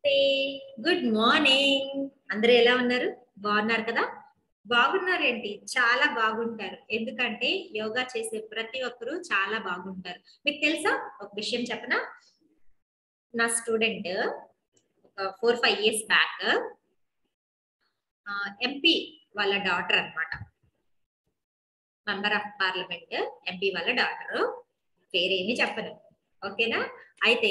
నమస్తే good morning అందరూ ఎలా ఉన్నారు బాగున్నారు కదా బాగున్నారేంటి చాలా బాగుంటారు ఎందుకంటే యోగా చేసే ప్రతి ఒక్కరూ చాలా బాగుంటారు మీకు తెలుసా ఒక విషయం చెప్పనా నా స్టూడెంట్ ఒక four five years back MP వాళ్ళ డాటర్ అన్నమాట మెంబర్ ఆఫ్ పార్లమెంట్ ఎంపీ వాళ్ళ డాటర్ పేరేమి చెప్పను ఓకేనా అయితే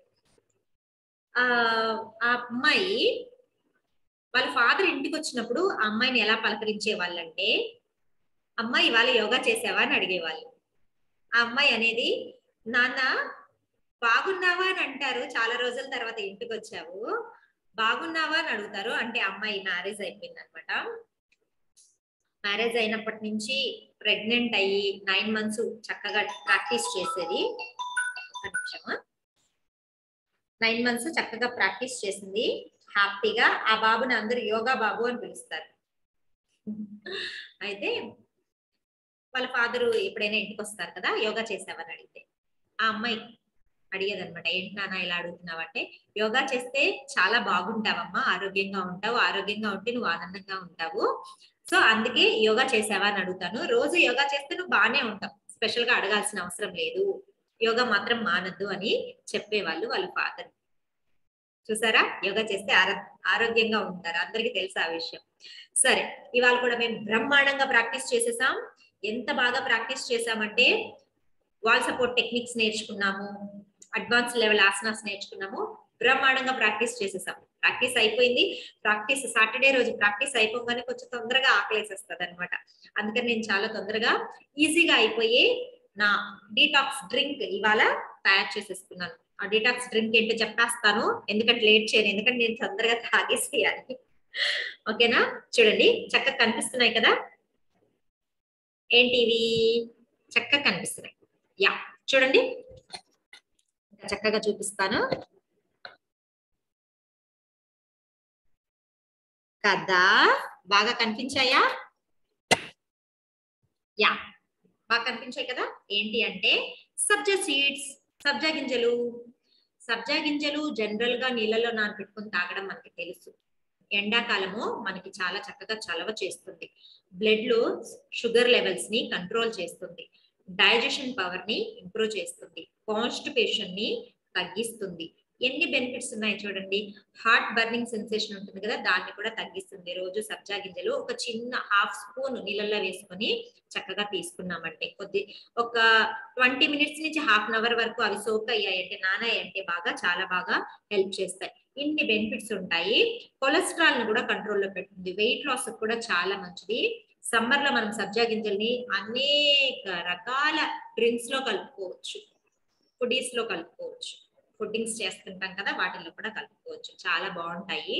ఆ ఆ అమ్మాయి వాళ్ళ ఫాదర్ ఇంటికి వచ్చినప్పుడు ఆ అమ్మాయిని ఎలా పలకరించే వాళ్ళంటే అమ్మాయి ఇవాళ యోగా చేసావా అని అడిగేవాళ్ళు ఆ అమ్మాయి అనేది నాన్న బాగున్నావా అని అంటారు చాలా రోజుల తర్వాత ఇంటికి వచ్చావు బాగున్నావా అని అడుగుతారు అంటే అమ్మాయి మ్యారేజ్ అయిపోయింది అనమాట మ్యారేజ్ అయినప్పటి నుంచి ప్రెగ్నెంట్ అయ్యి నైన్ మంత్స్ చక్కగా ప్రాక్టీస్ చేసేది ఒక నిమిషమా నైన్ మంత్స్ చక్కగా ప్రాక్టీస్ చేసింది హ్యాపీగా ఆ బాబుని అందరూ యోగా బాబు అని పిలుస్తారు అయితే వాళ్ళ ఫాదరు ఎప్పుడైనా ఇంటికి వస్తారు కదా యోగా చేసావని అడిగితే ఆ అమ్మాయి అడిగేది అనమాట ఏంటి నాన్న ఇలా అడుగుతున్నావు అంటే యోగా చేస్తే చాలా బాగుంటావమ్మా ఆరోగ్యంగా ఉంటావు ఆరోగ్యంగా ఉంటే నువ్వు ఆనందంగా ఉంటావు సో అందుకే యోగా చేసావా అని అడుగుతాను రోజు యోగా చేస్తే నువ్వు బాగానే ఉంటావు స్పెషల్ గా అడగాల్సిన అవసరం లేదు యోగా మాత్రం మానద్దు అని చెప్పేవాళ్ళు వాళ్ళ ఫాదర్ చూసారా యోగా చేస్తే ఆరో ఆరోగ్యంగా ఉంటారు అందరికీ తెలుసు ఆ విషయం సరే ఇవాళ కూడా మేము బ్రహ్మాండంగా ప్రాక్టీస్ చేసేసాం ఎంత బాగా ప్రాక్టీస్ చేసామంటే వాల్ సపోర్ట్ టెక్నిక్స్ నేర్చుకున్నాము అడ్వాన్స్ లెవెల్ ఆసనాస్ నేర్చుకున్నాము బ్రహ్మాండంగా ప్రాక్టీస్ చేసేసాం ప్రాక్టీస్ అయిపోయింది ప్రాక్టీస్ సాటర్డే రోజు ప్రాక్టీస్ అయిపోగానే కొంచెం తొందరగా ఆకలేసేస్తుంది అనమాట అందుకని నేను చాలా తొందరగా ఈజీగా అయిపోయి నా డీటాక్స్ డ్రింక్ ఇవాళ తయారు చేసేసుకున్నాను ఆ డీటాక్స్ డ్రింక్ ఏంటో చెప్పేస్తాను ఎందుకంటే లేట్ చేయను ఎందుకంటే నేను తొందరగా తాగేసేయాలి ఓకేనా చూడండి చక్కగా కనిపిస్తున్నాయి కదా ఏంటివి చక్కగా కనిపిస్తున్నాయి యా చూడండి చక్కగా చూపిస్తాను కదా బాగా కనిపించాయా యా బాగా కనిపించాయి కదా ఏంటి అంటే సబ్జా సీడ్స్ సబ్జా గింజలు సబ్జా గింజలు జనరల్ గా నీళ్ళలో నానబెట్టుకుని తాగడం మనకి తెలుసు ఎండాకాలము మనకి చాలా చక్కగా చలవ చేస్తుంది బ్లడ్ లో షుగర్ లెవెల్స్ ని కంట్రోల్ చేస్తుంది డైజెషన్ పవర్ ని ఇంప్రూవ్ చేస్తుంది కాన్స్టిపేషన్ ని తగ్గిస్తుంది ఎన్ని బెనిఫిట్స్ ఉన్నాయి చూడండి హార్ట్ బర్నింగ్ సెన్సేషన్ ఉంటుంది కదా దాన్ని కూడా తగ్గిస్తుంది రోజు సబ్జా గింజలు ఒక చిన్న హాఫ్ స్పూన్ నీళ్ళల్లో వేసుకొని చక్కగా తీసుకున్నామంటే కొద్ది ఒక ట్వంటీ మినిట్స్ నుంచి హాఫ్ అన్ అవర్ వరకు అవి సోక్ అయ్యాయంటే నానాయంటే బాగా చాలా బాగా హెల్ప్ చేస్తాయి ఇన్ని బెనిఫిట్స్ ఉంటాయి కొలెస్ట్రాల్ ని కూడా కంట్రోల్లో పెడుతుంది వెయిట్ లాస్ కూడా చాలా మంచిది సమ్మర్ లో మనం సబ్జా గింజల్ని అనేక రకాల డ్రింక్స్ లో కలుపుకోవచ్చు ఫుడీస్ లో కలుపుకోవచ్చు ఫుడ్డింగ్స్ చేస్తుంటాం కదా వాటిల్లో కూడా కలుపుకోవచ్చు చాలా బాగుంటాయి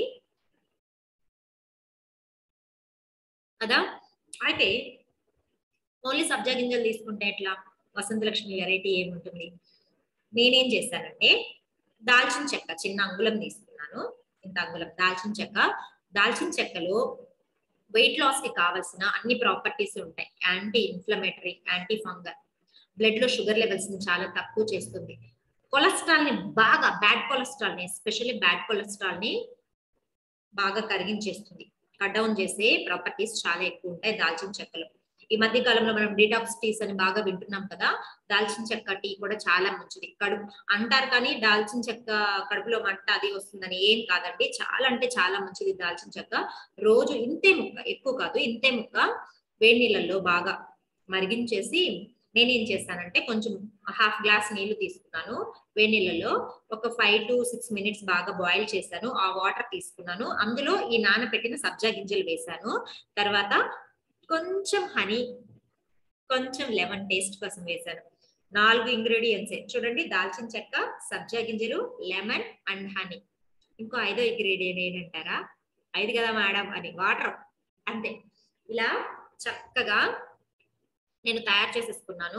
కదా అయితే ఓన్లీ సబ్జా గింజలు తీసుకుంటే ఎట్లా వసంత లక్ష్మి వెరైటీ ఏముంటుంది నేనేం చేశానంటే దాల్చిన చెక్క చిన్న అంగుళం తీసుకున్నాను ఇంత అంగుళం దాల్చిన చెక్క దాల్చిన చెక్కలో వెయిట్ లాస్ కి కావాల్సిన అన్ని ప్రాపర్టీస్ ఉంటాయి anti inflammatory anti fungal blood లో షుగర్ లెవెల్స్ ని చాలా తక్కువ చేస్తుంది కొలెస్ట్రాల్ ని బాగా బ్యాడ్ కొలెస్ట్రాల్ ని ఎస్పెషల్లీ బ్యాడ్ కొలెస్ట్రాల్ ని బాగా కరిగించేస్తుంది కట్ డౌన్ చేసే ప్రాపర్టీస్ చాలా ఎక్కువ ఉంటాయి దాల్చిన చెక్కలో ఈ మధ్య కాలంలో మనం డీటాక్స్ టీస్ అని బాగా వింటున్నాం కదా దాల్చిన చెక్క టీ కూడా చాలా మంచిది కడుపు అంటారు కానీ దాల్చిన చెక్క కడుపులో మంట అది వస్తుందని ఏం కాదండి చాలా అంటే చాలా మంచిది దాల్చిన చెక్క రోజు ఇంతే ముక్క ఎక్కువ కాదు ఇంతే ముక్క వేడి నీళ్ళల్లో బాగా మరిగించేసి నేనేం చేస్తానంటే కొంచెం హాఫ్ గ్లాస్ నీళ్లు తీసుకున్నాను వేడి నీళ్ళలో ఒక ఫైవ్ టు సిక్స్ మినిట్స్ బాగా బాయిల్ చేశాను ఆ వాటర్ తీసుకున్నాను అందులో ఈ నానబెట్టిన సబ్జా గింజలు వేశాను తర్వాత కొంచెం హనీ కొంచెం లెమన్ టేస్ట్ కోసం వేశాను నాలుగు ఇంగ్రీడియంట్స్ చూడండి దాల్చిన చెక్క సబ్జా గింజలు లెమన్ అండ్ హనీ ఇంకో ఐదో ఇంగ్రీడియంట్ ఏంటంటారా ఐదు కదా మేడం అని వాటర్ అంతే ఇలా చక్కగా నేను తయారు చేసేసుకున్నాను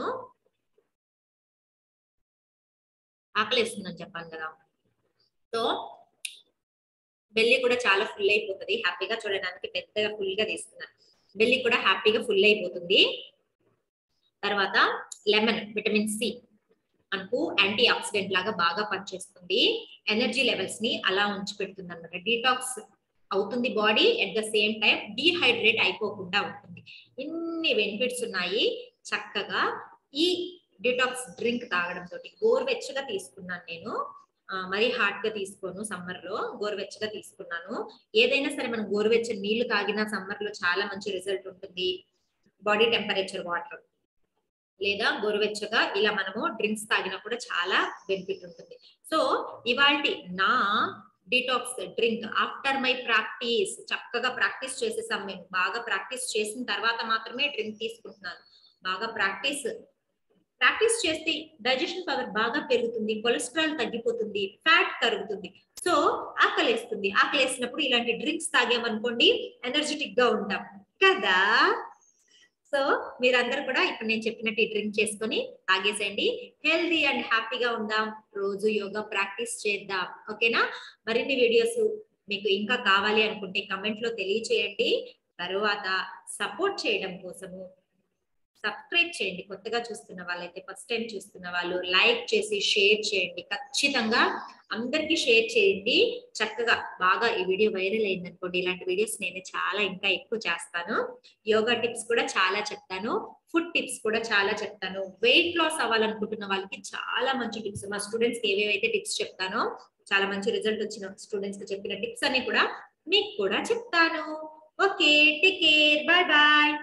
ఆకలిస్తుందని చెప్పాను కదా సో బెల్లి కూడా చాలా ఫుల్ అయిపోతుంది హ్యాపీగా చూడడానికి పెద్దగా ఫుల్ గా తీసుకున్నాను బెల్లి కూడా హ్యాపీగా ఫుల్ అయిపోతుంది తర్వాత లెమన్ విటమిన్ సి మనకు యాంటీ ఆక్సిడెంట్ లాగా బాగా పనిచేస్తుంది ఎనర్జీ లెవెల్స్ ని అలా ఉంచి పెడుతుంది అనమాట డీటాక్స్ అవుతుంది body at the same time dehydrate అయిపోకుండా ఉంటుంది ఇన్ని బెనిఫిట్స్ ఉన్నాయి చక్కగా ఈ డిటాక్స్ డ్రింక్ తాగడం తోటి గోరువెచ్చగా తీసుకున్నాను నేను ఆ, మరీ హాట్ గా తీసుకోను సమ్మర్ లో గోరువెచ్చగా తీసుకున్నాను ఏదైనా సరే మనం గోరువెచ్చని నీళ్లు తాగినా సమ్మర్ లో చాలా మంచి రిజల్ట్ ఉంటుంది బాడీ టెంపరేచర్ వాటర్ లేదా గోరువెచ్చగా ఇలా మనము డ్రింక్స్ తాగినా కూడా చాలా బెనిఫిట్ ఉంటుంది సో ఇవాల్టి నా detox drink after my practice చక్కగా ప్రాక్టీస్ చేసేసాం మేము బాగా ప్రాక్టీస్ చేసిన తర్వాత మాత్రమే డ్రింక్ తీసుకుంటున్నాను బాగా ప్రాక్టీస్ ప్రాక్టీస్ చేస్తే డైజెషన్ పవర్ బాగా పెరుగుతుంది కొలెస్ట్రాల్ తగ్గిపోతుంది ఫ్యాట్ కరుగుతుంది సో ఆకలేస్తుంది ఆకలేసినప్పుడు ఇలాంటి డ్రింక్స్ తాగామనుకోండి ఎనర్జెటిక్ గా ఉంటాం కదా సో మీరందరూ కూడా ఇప్పుడు నేను చెప్పినట్టు ఈ డ్రింక్ చేసుకొని తాగేసేయండి హెల్దీ అండ్ హ్యాపీగా ఉందాం రోజు యోగా ప్రాక్టీస్ చేద్దాం ఓకేనా మరిన్ని వీడియోస్ మీకు ఇంకా కావాలి అనుకుంటే కమెంట్ లో తెలియచేయండి తరువాత సపోర్ట్ చేయడం కోసము సబ్స్క్రైబ్ చేయండి కొత్తగా చూస్తున్న వాళ్ళైతే ఫస్ట్ టైం చూస్తున్న వాళ్ళు లైక్ చేసి షేర్ చేయండి ఖచ్చితంగా అందరికీ షేర్ చేయండి చక్కగా బాగా ఈ వీడియో వైరల్ అయింది అనుకోండి ఇలాంటి వీడియోస్ నేను చాలా ఇంకా ఎక్కువ చేస్తాను యోగా టిప్స్ కూడా చాలా చెప్తాను ఫుడ్ టిప్స్ కూడా చాలా చెప్తాను వెయిట్ లాస్ అవ్వాలనుకుంటున్న వాళ్ళకి చాలా మంచి టిప్స్ మా స్టూడెంట్స్ కి ఏవేవైతే టిప్స్ చెప్తానో చాలా మంచి రిజల్ట్ వచ్చిన స్టూడెంట్స్ కి చెప్పిన టిప్స్ అన్ని కూడా మీకు కూడా చెప్తాను okay take care bye bye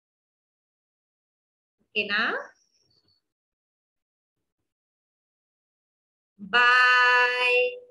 ఓకేనా బాయ్